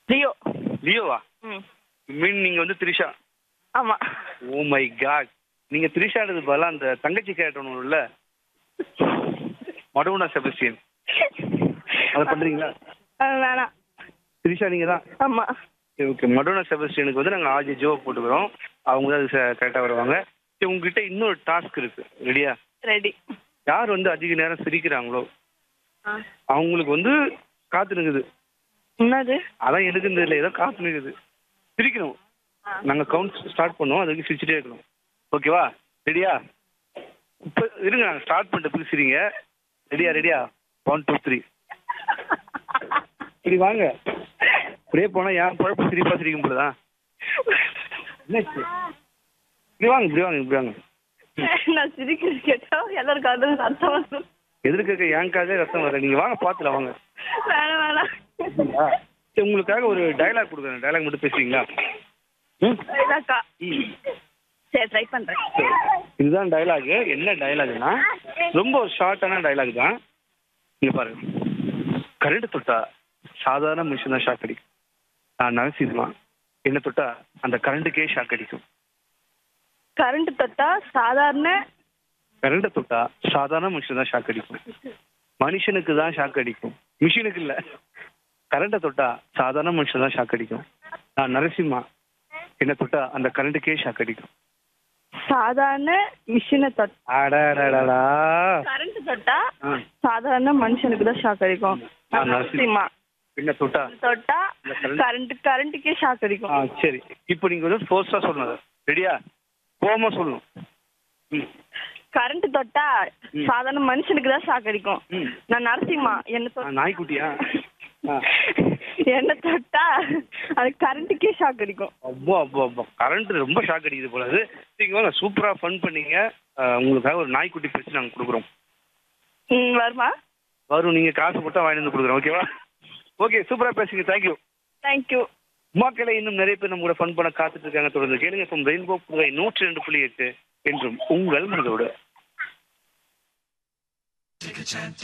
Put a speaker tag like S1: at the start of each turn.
S1: Leo
S2: லியோவா
S1: ம்
S2: மீன் நீங்க வந்து த்ரிஷா
S1: ஆமா
S2: ஓ மை காட் நீங்க த்ரிஷாடுறது பதிலா அந்த தங்கச்சி கேரக்டர் ஒன்று இல்ல மடவுனா செபஸ்டியன் அதை பண்றீங்களா
S1: அது வேணாம்
S2: த்ரிஷா நீங்க தான்
S1: ஆமா
S2: ஓகே மடோனா செபஸ்டியனுக்கு வந்து நாங்கள் ஆஜி ஜோ போட்டுக்கிறோம் அவங்க தான் அது கரெக்டாக வருவாங்க சரி உங்ககிட்ட இன்னொரு டாஸ்க் இருக்கு ரெடியா
S1: ரெடி
S2: யார் வந்து அதிக நேரம் சிரிக்கிறாங்களோ அவங்களுக்கு வந்து காத்து நிக்குது
S1: என்னது
S2: அதான் எனக்கு இந்த இல்லை ஏதோ காத்து நிக்குது சிரிக்கணும் நாங்கள் கவுண்ட் ஸ்டார்ட் பண்ணுவோம் அதுக்கு சிரிச்சுட்டே இருக்கணும் ஓகேவா ரெடியா இப்போ இருங்க நாங்கள் ஸ்டார்ட் பண்ணிட்டு போய் சிரிங்க ரெடியா ரெடியா ஒன் டூ த்ரீ இப்படி வாங்க இப்படியே போனால் என் குழப்பம் சிரிப்பா சிரிக்கும் போதுதான் என்னாச்சு இப்படி வாங்க இப்படி வாங்க இப்படி வாங்க
S1: நான் சிரிக்கிறது கேட்டா எல்லாருக்கும் அது அர்த்தம் வரும்
S2: எதிர்க்க என் காதே ரத்தம் வர நீங்கள் வாங்க பார்த்துல வாங்க
S1: வேணாம் வேணாம்
S2: சரி உங்களுக்காக ஒரு டயலாக் கொடுக்குறேன் டயலாக் மட்டும் பேசுவீங்களா ம்
S1: இல்லக்கா சரி ட்ரை பண்றேன்
S2: இதுதான் டயலாக் என்ன டயலாக்னா ரொம்ப ஒரு ஷார்ட்டான டயலாக் தான் இங்க பாருங்க கரண்ட் தொட்டா சாதாரண மனுஷன் தான் ஷாக் அடிக்கும் நான் நரசிம்மா என்ன தொட்டா அந்த கரண்ட்டுக்கே ஷாக் அடிக்கும்
S1: கரண்ட் தொட்டா சாதாரண
S2: கரண்ட்டை தொட்டா சாதாரண மனுஷன் தான் ஷாக் அடிக்கும் மனுஷனுக்கு தான் ஷாக் அடிக்கும் மிஷினுக்கு இல்ல கரண்ட்டை தொட்டா சாதாரண மனுஷன் தான் ஷாக் அடிக்கும் நான் நரசிம்மா என்ன தொட்டா அந்த கரண்ட்டுக்கே ஷாக் அடிக்கும்
S1: சாதாரண மிஷினை தொட்டா
S2: அடடடடா
S1: கரண்ட் தொட்டா
S2: ஆ.
S1: சாதாரண மனுஷனுக்கு தான் ஷாக் அடிக்கும்
S2: ஆ, நரசிம்மா. என்ன தொட்டா
S1: தொட்டா
S2: இந்த current-
S1: கரண்ட் கரண்ட்டுக்கே ஷாக்
S2: ஆ
S1: அடிக்கும்
S2: சரி இப்போ நீங்க வந்து ஃபோர்ஸா சொல்லணும் ரெடியா கோமா சொல்லணும் ம்
S1: கரண்ட் தொட்டா
S2: ம்.
S1: சாதாரண மனுஷனுக்கு தான் ஷாக் அடிக்கும்
S2: ம்
S1: நான் நரசிம்மா என்ன
S2: ஆ,
S1: தொட்டா
S2: நாய்க்குட்டியா ஆ
S1: என்ன தொட்டா அது கரண்ட்டுக்கே ஷாக் அடிக்கும்
S2: அப்போ அப்போ அப்போ கரண்ட் ரொம்ப ஷாக் அடிக்குது போல அது நீங்க வாங்க சூப்பரா ஃபன் பண்ணீங்க ஆ, உங்களுக்காக ஒரு நாய்க்குட்டி பேசி நாங்க கொடுக்குறோம்
S1: ம் வருமா
S2: வரும் நீங்க காசு போட்டா வாங்கிட்டு வந்து கொடுக்குறோம் ஓகேவா ஓகே சூப்பரா பேசுங்க தேங்க்யூ
S1: தேங்க்யூ
S2: மக்களை இன்னும் நிறைய பேர் நம்ம கூட ஃபன் பண்ண காத்துட்டு இருக்காங்க தொடர்ந்து கேளுங்க இப்போ ரெயின்போ புகை நூற்றி ரெண்டு புள்ளி எட்டு என்றும் உங்கள் மனதோடு